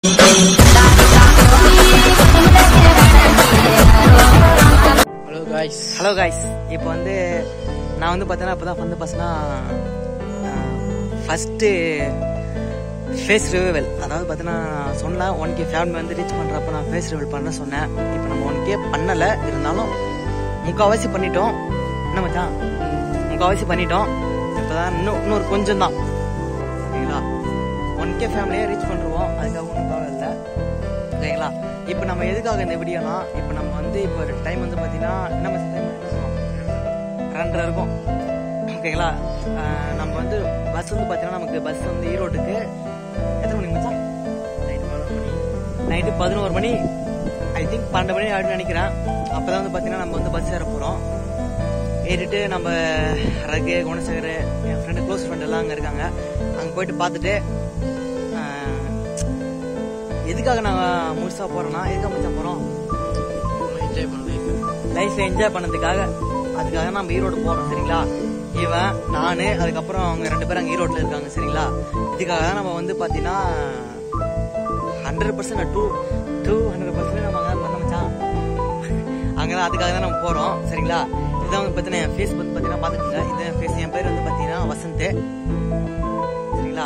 hello guys hello guys இப்போ வந்து நான் வந்து பார்த்தீங்கன்னா இப்போ தான் வந்து பார்த்தீங்கன்னா ஃபஸ்ட்டு ஃபேஸ் ரிவைவல் அதாவது பார்த்தீங்கன்னா நான் சொன்னேன் ஒன் கே ஃபேமிலி வந்து ரீச் பண்ணுறப்ப நான் ஃபேஸ் ரிவைவல் பண்ண சொன்னேன் இப்போ நம்ம ஒன் கே பண்ணலை இருந்தாலும் முக்கால்வாசி பண்ணிட்டோம் என்ன மச்சான் முக்கால்வாசி பண்ணிட்டோம் இப்போ தான் இன்னும் இன்னொரு கொஞ்சம் தான் ஓகேங்களா ஒன் கே ஃபேமிலியே ரீச் பண்ணுருவோம் அதுக்காக ஒன்றும் கவலை இல்லை ஓகேங்களா இப்போ நம்ம எதுக்காக இந்த வீடியோனா இப்போ நம்ம வந்து இப்போ டைம் வந்து பார்த்தீங்கன்னா என்ன டைம் ரெண்டரை இருக்கும் ஓகேங்களா ஆஹ் நம்ம வந்து பஸ் வந்து பார்த்தீங்கன்னா நமக்கு பஸ் வந்து ஈரோட்டுக்கு எத்தனை மணி மச்சான் நைட்டு பதினோரு மணி ஐ திங்க் பன்னெண்டு மணி ஆகிடும் நினைக்கிறேன் அப்போ தான் வந்து பார்த்தீங்கன்னா நம்ம வந்து பஸ் ஏற போகிறோம் ஏறிட்டு நம்ம ரகு குணசேகர் என் ஃப்ரெண்டு க்ளோஸ் ஃப்ரெண்ட் எல்லாம் அங்கே இருக்காங்க அங்கே போயிட்டு பார்த்துட்டு ஆஹ், எதுக்காக நாங்கள் முழுசாக போகிறோன்னா எதுக்காக மச்சான் போகிறோம் என்ஜாய் பண்ண லைஃப்பை என்ஜாய் பண்ணதுக்காக அதுக்காக நம்ம ஈரோடு போகிறோம் சரிங்களா இவன் நான் அதுக்கப்புறம் அவங்க ரெண்டு பேரும் அங்கே ஈரோட்டில் இருக்காங்க சரிங்களா இதுக்காக தான் நம்ம வந்து பார்த்தீங்கன்னா hundred percent to two hundred percent நம்ம அங்கே பண்ண மச்சான் அங்கே தான் அதுக்காக தான் நம்ம போகிறோம் சரிங்களா இதான் வந்து பார்த்தீங்கன்னா என் ஃபேஸ் வந்து பார்த்தீங்கன்னா பார்த்துக்கோங்க இது என் ஃபேஸ் என் பேர் வந்து பார்த்தீங்கன்னா வசந்த் சரிங்களா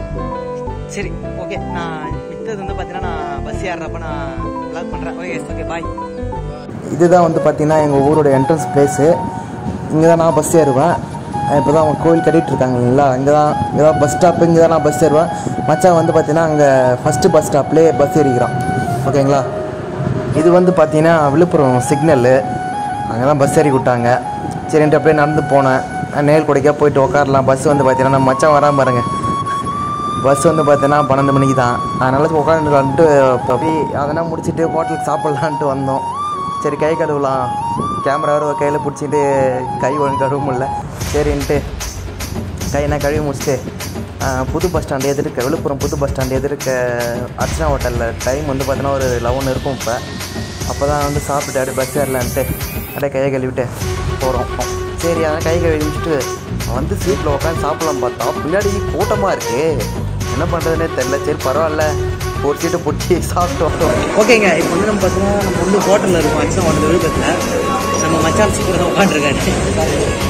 சரி ஓகே நான் மித்தது வந்து பார்த்தீங்கன்னா நான் பஸ் ஏறுறப்ப நான் ப்ளாக் பண்ணுறேன் ஓகே ஓகே பாய் இதுதான் வந்து பார்த்தீங்கன்னா எங்கள் ஊரோட என்ட்ரன்ஸ் பிளேஸு இங்கே தான் நான் பஸ் ஏறுவேன் இப்போ தான் அவங்க கோவில் கட்டிகிட்டு இருக்காங்க இல்லைங்களா இங்கே தான் இங்கே தான் பஸ் ஸ்டாப்பு இங்கே தான் நான் பஸ் ஏறுவேன் மச்சான் வந்து பார்த்தீங்கன்னா அங்கே ஃபஸ்ட்டு பஸ் ஸ்டாப்லேயே பஸ் ஏறிக்கிறான் ஓகேங்களா இது வந்து பார்த்தீங்கன்னா விழுப்புரம் சிக்னலு அங்கே தான் பஸ் ஏறி விட்டாங்க சரின்ட்டு அப்படியே நடந்து போனேன் நேல் கொடைக்கா போயிட்டு உட்காரலாம் பஸ் வந்து பார்த்தீங்கன்னா நம்ம மச்சான் வராம பாருங்க பஸ் வந்து பார்த்தீங்கன்னா பன்னெண்டு மணிக்கு தான் அதனால் உட்காந்துட்டு அப்படி அதெல்லாம் முடிச்சுட்டு ஹோட்டலுக்கு சாப்பிட்லான்ட்டு வந்தோம் சரி கை கழுவலாம் கேமரா வேறு கையில் பிடிச்சிட்டு கை ஒழுங்கு கழுவ முடியல சரின்ட்டு கையெல்லாம் கழுவி முடிச்சுட்டு ஆ, புது பஸ் ஸ்டாண்ட் எதிர்க்க விழுப்புரம் புது பஸ் ஸ்டாண்ட் எதிர்க்க அர்ச்சனா ஹோட்டலில் டைம் வந்து பார்த்தீங்கன்னா ஒரு லெவன் இருக்கும் இப்போ அப்போ தான் வந்து சாப்பிட்டு அப்படியே பஸ் ஏறலான்ட்டு அப்படியே கையை கழுவிட்டு போகிறோம் சரி அதான் கை கழுவிட்டு வந்து சீட்டில் உட்காந்து சாப்பிடலாம் பார்த்தா பின்னாடி கூட்டமாக இருக்கு என்ன பண்ணுறதுனே தெரில சரி பரவாயில்ல ஒரு சீட்டை பிடிச்சி சாப்பிட்டோம் ஓகேங்க இப்போ வந்து நம்ம பார்த்தீங்கன்னா நம்ம வந்து ஹோட்டலில் இருக்கோம் அச்சா ஒன்று விழுப்புரத்தில் நம்ம மச்சான் சீக்கிரம் தான் உட்காந்துருக்காரு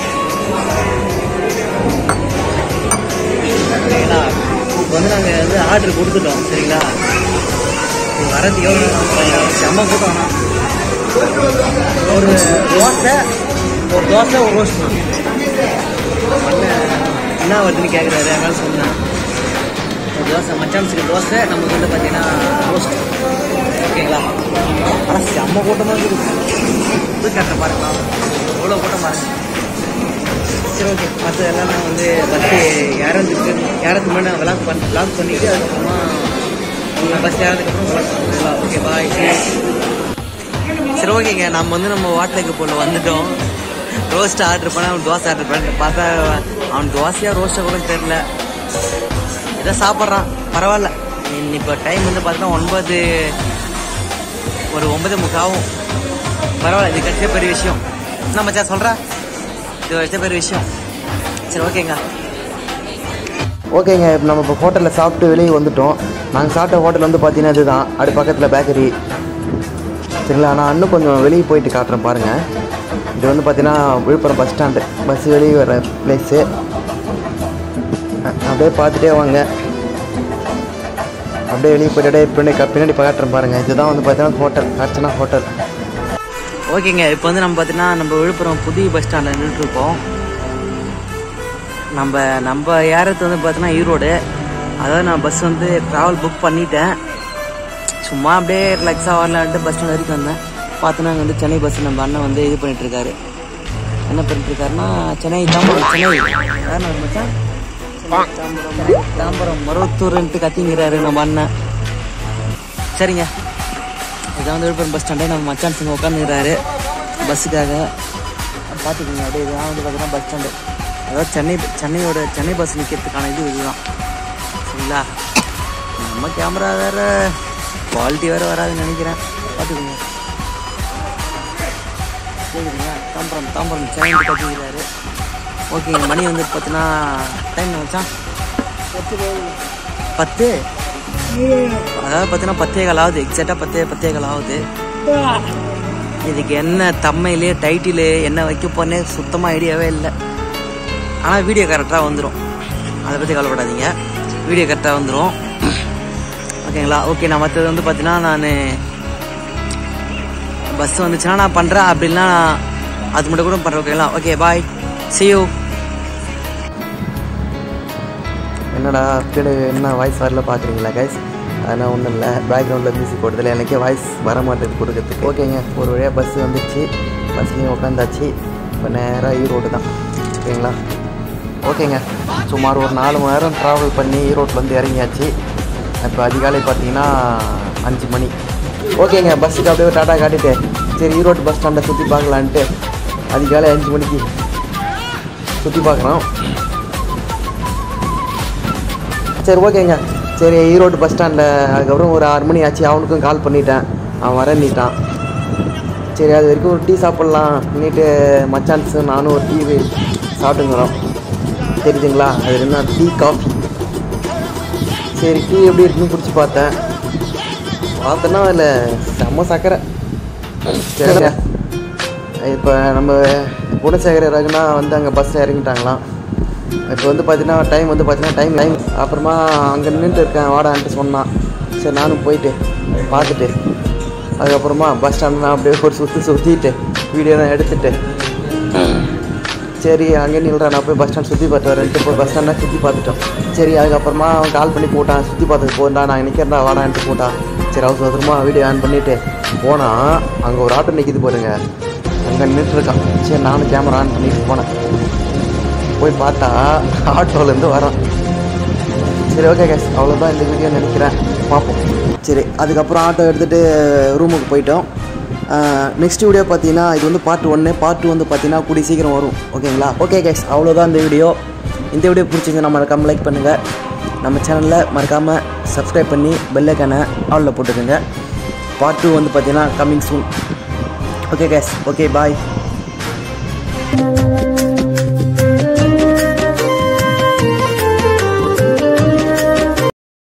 சரிங்களா இப்போ வந்து நாங்கள் வந்து ஆர்டர் கொடுத்துட்டோம் சரிங்களா இது வரது எவ்வளோ செம்ம கூட்டம் ஆனால் ஒரு தோசை ஒரு தோசை ஒரு ரோஸ்ட் அண்ணன் என்ன வருதுன்னு கேட்குறாரு அதனால சொன்னேன் ஒரு தோசை மச்சான்ஸுக்கு தோசை நமக்கு வந்து பார்த்தீங்கன்னா ரோஸ்ட் ஓகேங்களா ஆனால் செம்ம கூட்டமாக இருக்குது புது கட்டை பாருங்களா எவ்வளோ கூட்டம் பாருங்க சரி ஓகே மற்ற எல்லாம் நான் வந்து பஸ்ஸு யாரத்துக்கு யாரத்துக்கு முன்னாடி நான் விளாக் பண்ணி விளாக் பண்ணிவிட்டு அதுக்கப்புறமா நான் பஸ் யாரதுக்கப்புறம் vlog பண்ணுறேன் ஓகே பாய் சரி ஓகேங்க நம்ம வந்து நம்ம வாட்டலுக்கு போல வந்துட்டோம் ரோஸ்ட் ஆர்டர் பண்ண அவன் தோசை ஆர்டர் பண்ண பார்த்தா அவன் தோசையா ரோஸ்ட்டை கூட தெரியல ஏதோ சாப்பிட்றான் பரவாயில்ல இன்னி இப்போ டைம் வந்து பார்த்தீங்கன்னா ஒன்பது ஒரு ஒன்பது முக்காவும் பரவாயில்ல இது கிடைச்ச பெரிய விஷயம் என்ன மச்சான் சொல்கிறா இது கிடைச்ச பெரிய விஷயம் சரி ஓகேங்க ஓகேங்க இப்போ நம்ம இப்போ ஹோட்டலில் சாப்பிட்டு வெளியே வந்துட்டோம் நாங்கள் சாப்பிட்ட ஹோட்டல் வந்து பார்த்தீங்கன்னா இதுதான் அப்படி பக்கத்தில் பேக்கரி சரிங்களா நான் இன்னும் கொஞ்சம் வெளியே போயிட்டு காட்டுறேன் பாருங்கள் இது வந்து பார்த்தீங்கன்னா விழுப்புரம் பஸ் ஸ்டாண்டு பஸ் வெளியே வர பிளேஸு அப்படியே பார்த்துட்டே வாங்க அப்படியே வெளியே போயிட்டு அப்படியே பின்னாடி க- பின்னாடி காட்டுறேன் பாருங்கள் இதுதான் வந்து பார்த்தீங்கன்னா ஹோட்டல் அர்ச்சனா ஹோட்டல் ஓகேங்க இப்போ வந்து நம்ம பார்த்தீங்கன்னா நம்ம விழுப்புரம் புதிய பஸ் ஸ்டாண்டில் நின்றுட்டுருக்கோம் நம்ம நம்ம ஏறது வந்து பார்த்தீங்கன்னா ஈரோடு அதாவது நான் பஸ் வந்து ட்ராவல் புக் பண்ணிட்டேன் சும்மா அப்படியே ரிலாக்ஸாக வரலான்ட்டு பஸ் ஸ்டாண்ட் வரைக்கும் வந்தேன் பார்த்தோன்னா அங்கே வந்து சென்னை பஸ் நம்ம அண்ணன் வந்து இது பண்ணிட்டு இருக்காரு என்ன பண்ணிட்டு இருக்காருன்னா சென்னை தாம்பரம் சென்னை யாருன்னு ஒரு மச்சான் சென்னை தாம்பரம் மருவத்தூர்ன்ட்டு கத்திங்கிறாரு நம்ம அண்ணன் சரிங்க இதான் வந்து விழுப்புரம் பஸ் ஸ்டாண்டே நம்ம மச்சான் சிங்க உட்காந்துக்கிறாரு பஸ்ஸுக்காக பார்த்துக்கோங்க அப்படியே இதுதான் வந்து பார்த்தீங்கன்னா பஸ் ஸ்டாண்டு அதாவது சென்னை சென்னையோட சென்னை பஸ் நிற்கிறதுக்கான இது இதுதான் சரிங்களா நம்ம கேமரா வேற குவாலிட்டி வேற வராதுன்னு நினைக்கிறேன் பார்த்துக்கோங்க கேட்குறீங்களா தாம்பரம் தாம்பரம் சென்னை கட்டிக்கிறாரு ஓகேங்க மணி வந்து பார்த்தீங்கன்னா டைம் வச்சான் பத்து அதாவது பார்த்தீங்கன்னா பத்தே கால் ஆகுது எக்ஸாக்டாக பத்தே பத்தே கால் ஆகுது இதுக்கு என்ன தம்மையிலே டைட்டிலு என்ன வைக்க போனே சுத்தமாக ஐடியாவே இல்லை ஆனால் வீடியோ கரெக்டாக வந்துடும் அதை பற்றி கவலைப்படாதீங்க வீடியோ கரெக்டாக வந்துடும் ஓகேங்களா ஓகே நான் மற்றது வந்து பார்த்தீங்கன்னா நான் பஸ் வந்துச்சுன்னா நான் பண்ணுறேன் அப்படின்னா அது மட்டும் கூட பண்ணுறேன் ஓகேங்களா ஓகே பாய் see you என்னடா கீழே என்ன வாய்ஸ் வரல பார்க்குறீங்களா கைஸ் அதெல்லாம் ஒன்றும் இல்லை பேக்ரவுண்டில் மியூசிக் போட்டதில்ல எனக்கே வாய்ஸ் வர மாட்டேது கொடுக்கறதுக்கு ஓகேங்க ஒரு வழியாக பஸ் வந்துச்சு பஸ்லேயும் உட்காந்தாச்சு இப்போ நேராக ஈரோடு தான் ஓகேங்களா ஓகேங்க சுமார் ஒரு நாலு மணி நேரம் ட்ராவல் பண்ணி ஈரோட்டில் வந்து இறங்கியாச்சு இப்போ அதிகாலை பார்த்தீங்கன்னா அஞ்சு மணி ஓகேங்க பஸ்ஸுக்கு அப்படியே டாட்டா காட்டிட்டு சரி ஈரோடு பஸ் ஸ்டாண்டை சுற்றி பார்க்கலான்ட்டு அதிகாலை அஞ்சு மணிக்கு சுற்றி பார்க்குறோம் சரி ஓகேங்க சரி ஈரோடு பஸ் ஸ்டாண்டில் அதுக்கப்புறம் ஒரு ஆறு மணி ஆச்சு அவனுக்கும் கால் பண்ணிட்டேன் அவன் வரேன்னிட்டான் சரி அது வரைக்கும் ஒரு டீ சாப்பிட்லாம் நீட்டு மச்சான்ஸு நானும் ஒரு டீ சாப்பிட்டுங்கிறோம் தெரியுதுங்களா அது என்ன டீ காஃபி சரி டீ எப்படி இருக்குன்னு குடிச்சு பார்த்தேன் பார்த்தோன்னா அதில் செம்ம சக்கரை சரிங்க இப்போ நம்ம குணசேகர ரகுனா வந்து அங்கே பஸ்ஸில் இறங்கிட்டாங்களாம் இப்போ வந்து பார்த்தீங்கன்னா டைம் வந்து பார்த்தீங்கன்னா டைம் டைம் அப்புறமா அங்கே நின்றுட்டு இருக்கேன் வாடான்ட்டு சொன்னான் சரி நானும் போயிட்டு பார்த்துட்டு அதுக்கப்புறமா பஸ் ஸ்டாண்ட் நான் அப்படியே ஒரு சுற்றி சுற்றிட்டு வீடியோலாம் எடுத்துட்டு சரி அங்கே நில்றா நான் போய் பஸ் ஸ்டாண்ட் சுற்றி பார்த்து வரேன்ட்டு போய் பஸ் ஸ்டாண்டாக சுற்றி பார்த்துட்டோம் சரி அதுக்கப்புறமா அவன் கால் பண்ணி போட்டான் சுற்றி பார்த்துட்டு போண்டா நான் நிற்கிறேன்டா வாடான்ட்டு போட்டான் சரி அவசர அவசரமாக வீடியோ ஆன் பண்ணிவிட்டு போனால் அங்கே ஒரு ஆட்டோ நிற்கிது பாருங்க அங்கே நின்றுட்டு இருக்கான் சரி நானும் கேமரா ஆன் பண்ணிட்டு போனேன் போய் பார்த்தா ஆட்டோலேருந்து வரான் சரி ஓகே கேஸ் அவ்வளோதான் இந்த வீடியோ நினைக்கிறேன் பார்ப்போம் சரி அதுக்கப்புறம் ஆட்டோ எடுத்துகிட்டு ரூமுக்கு போயிட்டோம் நெக்ஸ்ட் வீடியோ பார்த்தீங்கன்னா இது வந்து பார்ட் ஒன்று பார்ட் டூ வந்து பார்த்தீங்கன்னா கூடி சீக்கிரம் வரும் ஓகேங்களா ஓகே கேஸ் அவ்வளோதான் இந்த வீடியோ இந்த வீடியோ பிடிச்சிருந்தா மறக்காமல் லைக் பண்ணுங்கள் நம்ம சேனலில் மறக்காமல் சப்ஸ்கிரைப் பண்ணி பெல்லைக்கான ஆளில் போட்டுக்கோங்க பார்ட் டூ வந்து பார்த்தீங்கன்னா coming soon okay guys okay பாய்